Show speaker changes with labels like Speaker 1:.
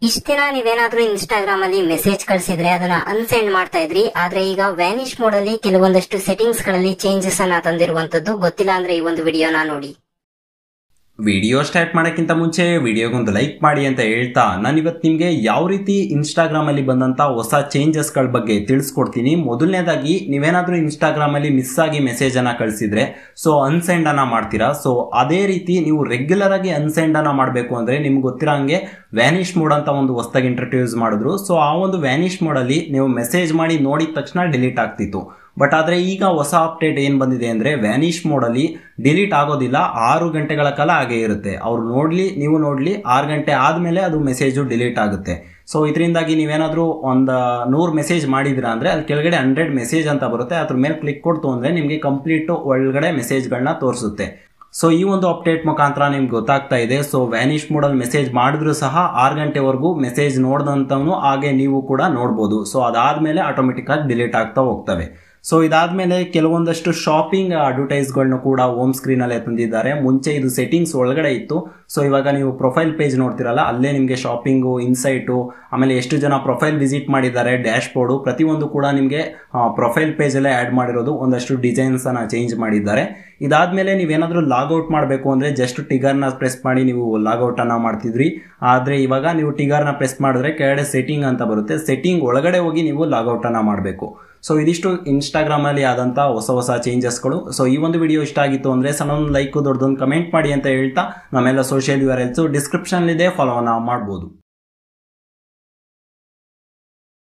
Speaker 1: ಇಷ್ಟ ದಿನ ನೀವೇನಾದ್ರೂ ಇನ್ಸ್ಟಾಗ್ರಾಮ್ ಅಲ್ಲಿ ಮೆಸೇಜ್ ಕಳಿಸಿದ್ರೆ ಅದನ್ನ ಅನ್ಸೆಂಡ್ ಮಾಡ್ತಾ ಇದ್ರಿ ಆದ್ರೆ ಈಗ ವ್ಯಾನಿಶ್ ಮೋಡ್ ಅಲ್ಲಿ ಕೆಲವೊಂದಷ್ಟು ಸೆಟ್ಟಿಂಗ್ಸ್ ಗಳಲ್ಲಿ ಚೇಂಜಸ್ ಅನ್ನ ತಂದಿರುವಂತದ್ದು ಗೊತ್ತಿಲ್ಲ ಅಂದ್ರೆ ಈ ಒಂದು ವಿಡಿಯೋನ ನೋಡಿ
Speaker 2: ವಿಡಿಯೋ ಸ್ಟಾರ್ಟ್ ಮಾಡೋಕ್ಕಿಂತ ಮುಂಚೆ ವಿಡಿಯೋಗೊಂದು ಲೈಕ್ ಮಾಡಿ ಅಂತ ಹೇಳ್ತಾ ನಾನು ಇವತ್ತು ನಿಮಗೆ ಯಾವ ರೀತಿ ಇನ್ಸ್ಟಾಗ್ರಾಮಲ್ಲಿ ಬಂದಂಥ ಹೊಸ ಚೇಂಜಸ್ಗಳ ಬಗ್ಗೆ ತಿಳಿಸ್ಕೊಡ್ತೀನಿ ಮೊದಲನೇದಾಗಿ ನೀವೇನಾದರೂ ಇನ್ಸ್ಟಾಗ್ರಾಮಲ್ಲಿ ಮಿಸ್ ಆಗಿ ಮೆಸೇಜನ್ನು ಕಳಿಸಿದ್ರೆ ಸೊ ಅನ್ಸೆಂಡನ್ನು ಮಾಡ್ತೀರಾ ಸೊ ಅದೇ ರೀತಿ ನೀವು ರೆಗ್ಯುಲರ್ ಆಗಿ ಅನ್ಸೆಂಡನ್ನು ಮಾಡಬೇಕು ಅಂದರೆ ನಿಮ್ಗೆ ಗೊತ್ತಿರೋ ಹಂಗೆ ವ್ಯಾನಿಷ್ ಮೋಡ್ ಅಂತ ಒಂದು ಹೊಸದಾಗಿ ಇಂಟ್ರಡ್ಯೂಸ್ ಮಾಡಿದ್ರು ಸೊ ಆ ಒಂದು ವ್ಯಾನಿಷ್ ಮೋಡಲ್ಲಿ ನೀವು ಮೆಸೇಜ್ ಮಾಡಿ ನೋಡಿದ ತಕ್ಷಣ ಡಿಲೀಟ್ ಆಗ್ತಿತ್ತು ಬಟ್ ಆದರೆ ಈಗ ಹೊಸ ಅಪ್ಡೇಟ್ ಏನು ಬಂದಿದೆ ಅಂದರೆ ವ್ಯಾನಿಷ್ ಮೋಡಲ್ಲಿ ಡಿಲೀಟ್ ಆಗೋದಿಲ್ಲ ಆರು ಗಂಟೆಗಳ ಕಾಲ ಹಾಗೆ ಇರುತ್ತೆ ಅವ್ರು ನೋಡಲಿ ನೀವು ನೋಡಲಿ ಆರು ಗಂಟೆ ಆದಮೇಲೆ ಅದು ಮೆಸೇಜು ಡಿಲೀಟ್ ಆಗುತ್ತೆ ಸೊ ಇದರಿಂದಾಗಿ ನೀವೇನಾದರೂ ಒಂದು ನೂರು ಮೆಸೇಜ್ ಮಾಡಿದಿರಾ ಅಂದರೆ ಅಲ್ಲಿ ಕೆಳಗಡೆ ಹಂಡ್ರೆಡ್ ಮೆಸೇಜ್ ಅಂತ ಬರುತ್ತೆ ಅದ್ರ ಮೇಲೆ ಕ್ಲಿಕ್ ಕೊಡ್ತು ಅಂದರೆ ನಿಮಗೆ ಕಂಪ್ಲೀಟು ಒಳಗಡೆ ಮೆಸೇಜ್ಗಳನ್ನ ತೋರಿಸುತ್ತೆ ಸೊ ಈ ಒಂದು ಅಪ್ಡೇಟ್ ಮುಖಾಂತರ ನಿಮ್ಗೆ ಗೊತ್ತಾಗ್ತಾ ಇದೆ ಸೊ ವ್ಯಾನಿಷ್ ಮೋಡಲ್ಲಿ ಮೆಸೇಜ್ ಮಾಡಿದ್ರು ಸಹ ಆರು ಗಂಟೆವರೆಗೂ ಮೆಸೇಜ್ ನೋಡಿದಂಥವನು ಹಾಗೆ ನೀವು ಕೂಡ ನೋಡ್ಬೋದು ಸೊ ಅದಾದಮೇಲೆ ಆಟೋಮೆಟಿಕ್ಕಾಗಿ ಡಿಲೀಟ್ ಆಗ್ತಾ ಹೋಗ್ತವೆ ಸೊ ಇದಾದಮೇಲೆ ಕೆಲವೊಂದಷ್ಟು ಶಾಪಿಂಗ್ ಅಡ್ವರ್ಟೈಸ್ಗಳನ್ನ ಕೂಡ ಹೋಮ್ ಸ್ಕ್ರೀನಲ್ಲೇ ತಂದಿದ್ದಾರೆ ಮುಂಚೆ ಇದು ಸೆಟ್ಟಿಂಗ್ಸ್ ಒಳಗಡೆ ಇತ್ತು ಸೊ ಇವಾಗ ನೀವು ಪ್ರೊಫೈಲ್ ಪೇಜ್ ನೋಡ್ತಿರಲ್ಲ ಅಲ್ಲೇ ನಿಮಗೆ ಶಾಪಿಂಗು ಇನ್ಸೈಟು ಆಮೇಲೆ ಎಷ್ಟು ಜನ ಪ್ರೊಫೈಲ್ ವಿಸಿಟ್ ಮಾಡಿದ್ದಾರೆ ಡ್ಯಾಶ್ ಬೋರ್ಡು ಪ್ರತಿಯೊಂದು ಕೂಡ ನಿಮಗೆ ಪ್ರೊಫೈಲ್ ಪೇಜಲ್ಲೇ ಆ್ಯಡ್ ಮಾಡಿರೋದು ಒಂದಷ್ಟು ಡಿಸೈನ್ಸನ್ನು ಚೇಂಜ್ ಮಾಡಿದ್ದಾರೆ ಇದಾದಮೇಲೆ ನೀವೇನಾದರೂ ಲಾಗೌಟ್ ಮಾಡಬೇಕು ಅಂದರೆ ಜಸ್ಟ್ ಟಿಗರ್ನ ಪ್ರೆಸ್ ಮಾಡಿ ನೀವು ಲಾಗೌಟನ್ನು ಮಾಡ್ತಿದ್ರಿ ಆದರೆ ಇವಾಗ ನೀವು ಟಿಗರ್ನ ಪ್ರೆಸ್ ಮಾಡಿದ್ರೆ ಕೆಳಗಡೆ ಸೆಟ್ಟಿಂಗ್ ಅಂತ ಬರುತ್ತೆ ಸೆಟ್ಟಿಂಗ್ ಒಳಗಡೆ ಹೋಗಿ ನೀವು ಲಾಗೌಟನ್ನು ಮಾಡಬೇಕು ಸೊ ಇದಿಷ್ಟು ಇನ್ಸ್ಟಾಗ್ರಾಮಲ್ಲಿ ಆದಂಥ ಹೊಸ ಹೊಸ ಚೇಂಜಸ್ಗಳು ಸೊ ಈ ಒಂದು ವಿಡಿಯೋ ಇಷ್ಟ ಆಗಿತ್ತು ಅಂದರೆ ಸಣ್ಣ ಒಂದು ಲೈಕು ದೊಡ್ಡದೊಂದು ಕಮೆಂಟ್ ಮಾಡಿ ಅಂತ ಹೇಳ್ತಾ ನಮ್ಮೆಲ್ಲ ಸೋಷಿಯಲ್ ಯು ಆರ್ ಎಲ್ಸು ಡಿಸ್ಕ್ರಿಪ್ಷನ್ಲಿದೆ ಫಾಲೋನ ಮಾಡ್ಬೋದು